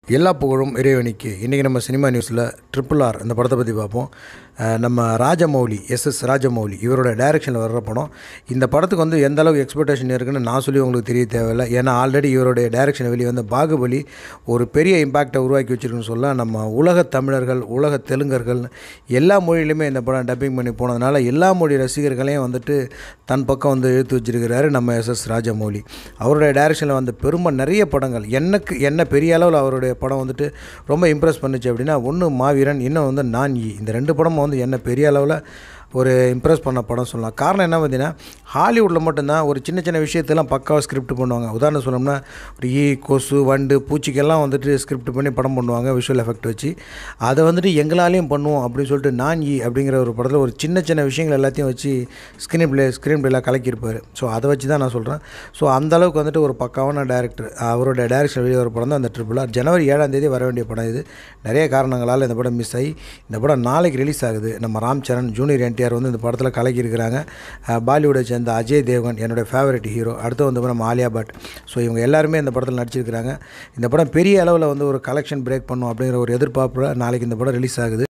எல்லா புகழும் இறைவனுக்கு இன்றைக்கி நம்ம சினிமா நியூஸில் ட்ரிபிள் ஆர் இந்த படத்தை பற்றி பார்ப்போம் அஹ் நம்ம ராஜமௌலி எஸ் எஸ் ராஜமௌலி இவரோட டைரக்ஷனில் வர்ற படம் இந்த படத்துக்கு வந்து எந்த அளவுக்கு எக்ஸ்பெக்டேஷன் இருக்குன்னு நான் சொல்லி உங்களுக்கு தெரிய தேவையில்லை ஏன்னா ஆல்ரெடி இவருடைய டைரக்ஷன் வெளியே வந்து பாகுபலி ஒரு பெரிய இம்பாக்டை உருவாக்கி வச்சிருக்குன்னு சொல்ல நம்ம உலக தமிழர்கள் உலக தெலுங்கர்கள் எல்லா மொழியிலுமே இந்த படம் டப்பிங் பண்ணி போனதுனால எல்லா மொழி ரசிகர்களையும் வந்துட்டு தன் பக்கம் வந்து இழுத்து வச்சிருக்கிறாரு நம்ம எஸ் எஸ் ராஜமௌலி அவருடைய டைரக்ஷனில் வந்து பெருமை நிறைய படங்கள் எனக்கு என்ன பெரிய அளவில் அவருடைய படம் வந்துட்டு ரொம்ப இம்ப்ரெஸ் பண்ணுச்சு அப்படின்னா ஒன்று மாவீரன் இன்னும் வந்து நான் ஈ இந்த ரெண்டு படமும் வந்து என்ன பெரிய அளவில் ஒரு இம்ப்ரெஸ் பண்ண படம் சொல்லலாம் காரணம் என்ன பார்த்தீங்கன்னா ஹாலிவுட்டில் மட்டும்தான் ஒரு சின்ன சின்ன விஷயத்தெல்லாம் பக்காவாக ஸ்கிரிப்ட் பண்ணுவாங்க உதாரணம் சொல்லணும்னா ஒரு ஈ கொசு வண்டு பூச்சிக்கெல்லாம் வந்துட்டு ஸ்கிரிப்ட் பண்ணி படம் பண்ணுவாங்க விஷுவல் எஃபெக்ட் வச்சு அதை வந்துட்டு எங்களாலேயும் பண்ணுவோம் அப்படின்னு சொல்லிட்டு நான் ஈ அப்படிங்கிற ஒரு படத்தில் ஒரு சின்ன சின்ன விஷயங்கள் எல்லாத்தையும் வச்சு ஸ்க்ரீன் பிளே ஸ்க்ரீன் பிளேலாம் கலக்கியிருப்பார் ஸோ அதை வச்சு தான் நான் சொல்கிறேன் ஸோ அந்த அளவுக்கு வந்துட்டு ஒரு பக்காவான டேரக்டர் அவருடைய டைரக்ஷன் வெளியே ஒரு படம் தான் அந்த ட்ரிபிள் ஆர் ஜனவரி ஏழாம் தேதி வர வேண்டிய படம் இது நிறைய காரணங்களால் இந்த படம் மிஸ் ஆகி இந்த படம் நாளைக்கு ரிலீஸ் ஆகுது நம்ம ராம் சரண் ஜூனியர் என்டிஆர் வந்து இந்த படத்தில் கலக்கியிருக்கிறாங்க அஹ் பாலிவுட்டை சேர்ந்த அஜய் தேவ்கன் என்னுடைய ஃபேவரட் ஹீரோ அடுத்து வந்து நம்ம ஆலியா பட் ஸோ இவங்க எல்லாருமே இந்த படத்தில் நடிச்சிருக்கிறாங்க இந்த படம் பெரிய அளவில் வந்து ஒரு கலெக்ஷன் பிரேக் பண்ணும் அப்படிங்கிற ஒரு எதிர்பார்ப்பில் நாளைக்கு இந்த படம் ரிலீஸ் ஆகுது